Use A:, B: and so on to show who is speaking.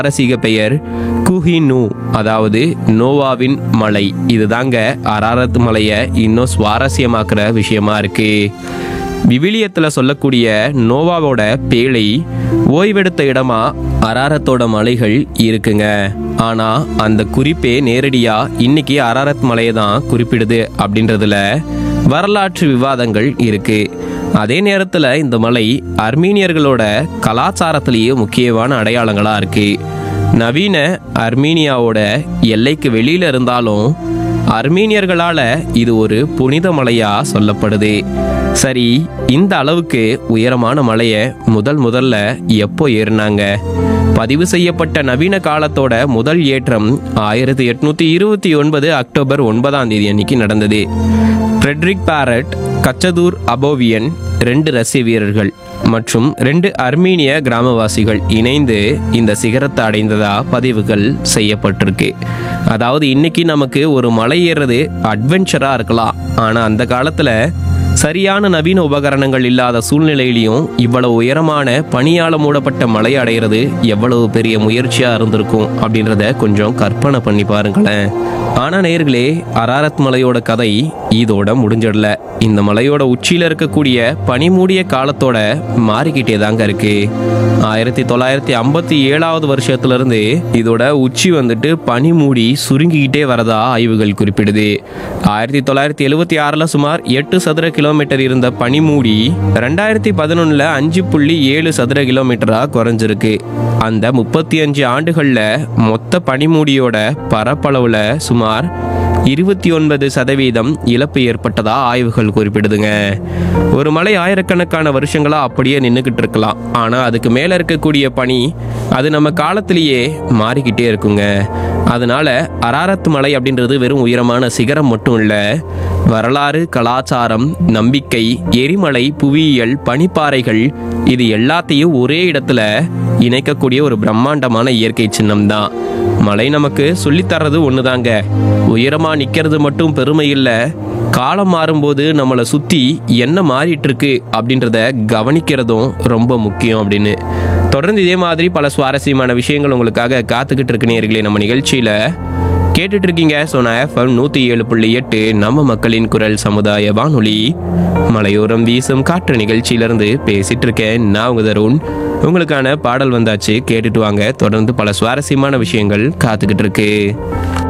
A: ரசிக பெயர் குஹினு அதாவது நோவாவின் மலை இதுதாங்க அராரத் மலையை இன்னும் சுவாரஸ்யமாக்குற விஷயமா இருக்கு விவிலியத்தில் சொல்லக்கூடிய நோவாவோட பேழை ஓய்வெடுத்த இடமா அராரத்தோட மலைகள் இருக்குங்க ஆனா அந்த குறிப்பே நேரடியா இன்னைக்கு அராரத் மலையை தான் குறிப்பிடுது அப்படின்றதுல வரலாற்று விவாதங்கள் இருக்கு அதே நேரத்தில் இந்த மலை அர்மீனியர்களோட கலாச்சாரத்திலேயே முக்கியமான அடையாளங்களா இருக்கு நவீன அர்மீனியாவோட எல்லைக்கு வெளியில இருந்தாலும் அர்மீனியர்களால இது ஒரு புனித மலையா சொல்லப்படுது சரி இந்த அளவுக்கு உயரமான மலையை முதல் முதல்ல எப்போ ஏறினாங்க பதிவு செய்யப்பட்ட நவீன காலத்தோட முதல் ஏற்றம் ஆயிரத்தி எட்நூத்தி இருபத்தி ஒன்பது அக்டோபர் ஒன்பதாம் தேதி அன்னைக்கு நடந்தது ஃப்ரெட்ரிக் பாரட் கச்சதூர் அபோவியன் ரெண்டு ரஷ்ய வீரர்கள் மற்றும் ரெண்டு அர்மீனிய கிராமவாசிகள் இணைந்து இந்த சிகரத்தை அடைந்ததா பதிவுகள் செய்யப்பட்டிருக்கு அதாவது இன்னைக்கு நமக்கு ஒரு மலை ஏறுறது அட்வென்ச்சரா இருக்கலாம் ஆனா அந்த காலத்துல சரியான நவீன உபகரணங்கள் இல்லாத சூழ்நிலையிலையும் இவ்வளவு உயரமான பனியால மூடப்பட்ட மலை அடைகிறது எவ்வளவு பெரிய முயற்சியா இருந்திருக்கும் அப்படின்றத கொஞ்சம் கற்பனை பண்ணி பாருங்களேன் ஆனா நேர்களே அராரத் மலையோட கதை இதோட முடிஞ்சிடல இந்த மலையோட உச்சியில இருக்கக்கூடிய பனிமூடிய காலத்தோட மாறிக்கிட்டே தாங்க இருக்கு ஆயிரத்தி தொள்ளாயிரத்தி ஐம்பத்தி ஏழாவது வருஷத்துல இருந்து இதோட உச்சி வந்துட்டு பனி மூடி சுருங்கிக்கிட்டே வரதா ஆய்வுகள் குறிப்பிடுது ஆயிரத்தி தொள்ளாயிரத்தி எழுவத்தி ஆறுல சுமார் எட்டு சதுர கிலோமீட்டர் இருந்த பனிமூடி ரெண்டாயிரத்தி பதினொன்னுல அஞ்சு புள்ளி ஏழு சதுர கிலோமீட்டரா குறைஞ்சிருக்கு அந்த முப்பத்தி அஞ்சு ஆண்டுகள்ல மொத்த பனிமூடியோட பரப்பளவுல சுமார் இருபத்தி ஒன்பது சதவீதம் இழப்பு ஏற்பட்டதா ஆய்வுகள் குறிப்பிடுதுங்க ஒரு மலை ஆயிரக்கணக்கான வருஷங்களா அப்படியே நின்றுக்கிட்டு இருக்கலாம் ஆனா அதுக்கு மேல இருக்கக்கூடிய பனி அது நம்ம காலத்திலேயே மாறிக்கிட்டே இருக்குங்க அதனால அராரத் மலை அப்படின்றது வெறும் உயரமான சிகரம் மட்டும் இல்ல வரலாறு கலாச்சாரம் நம்பிக்கை எரிமலை புவியியல் பனிப்பாறைகள் இது எல்லாத்தையும் ஒரே இடத்துல இணைக்கக்கூடிய ஒரு பிரம்மாண்டமான இயற்கை சின்னம் தான் மலை நமக்கு சொல்லித்தர்றது ஒண்ணுதாங்க உயரமா நிக்கிறது மட்டும் பெருமை இல்ல காலம் மாறும்போது நம்மளை சுத்தி என்ன மாறிட்டு இருக்கு அப்படின்றத கவனிக்கிறதும் ரொம்ப முக்கியம் அப்படின்னு தொடர்ந்து இதே மாதிரி பல சுவாரஸ்யமான விஷயங்கள் உங்களுக்காக காத்துக்கிட்டு இருக்கு நேயர்களே நம்ம நிகழ்ச்சியில கேட்டுட்டு இருக்கீங்க சோனா எஃப்எம் நூத்தி ஏழு புள்ளி எட்டு நம்ம மக்களின் குரல் சமுதாய வானொலி மலையோரம் வீசும் காற்று நிகழ்ச்சியிலிருந்து பேசிட்டு இருக்கேன் நான் உங்க தருண் உங்களுக்கான பாடல் வந்தாச்சு கேட்டுட்டு வாங்க தொடர்ந்து பல சுவாரஸ்யமான விஷயங்கள் காத்துக்கிட்டு இருக்கு